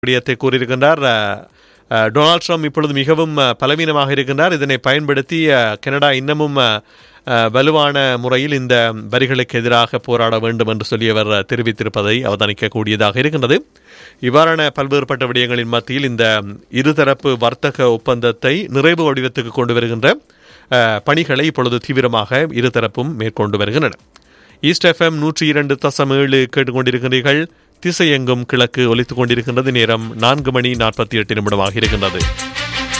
விடயத்தை கூறியிருக்கின்றார் அஹ், அஹ், Donald Trump இப்பொழுது மிகவும் அஹ், பலவீனமாக இருக்கின்றார் இதனை பயன்படுத்தி அஹ், கனடா இன்னமும் அஹ், அஹ், வலுவான முறையில் இந்த வரிகளுக்கு எதிராக போராட வேண்டும் என்று சொல்லி அவர் அஹ், தெரிவித்திருப்பதை அவதானிக்கக்கூடியதாக இருக்கின்றது இவ்வாறான பல்வேறுபட்ட விடயங்களின் மத்தியில் இந்த இருதரப்பு வர்த்தக ஒப்பந்தத்தை நிறைவு வடிவத்துக்கு கொண்டு வருகின்ற அஹ், பணிகளை இப்பொழுது தீவிரமாக இருதரப்பும் மேற்கொண்டு வருகின்றன ஈஸ்ட் எஃப்எம் நூற்றி இரண்டு தசம் ஏழு கேட்டுக்கொண்டிருக்கிறீர்கள் திசையெங்கும் கிழக்கு ஒலித்துக் கொண்டிருக்கின்றது நேரம் நான்கு மணி நாற்பத்தி எட்டு நிமிடமாக இருக்கின்றது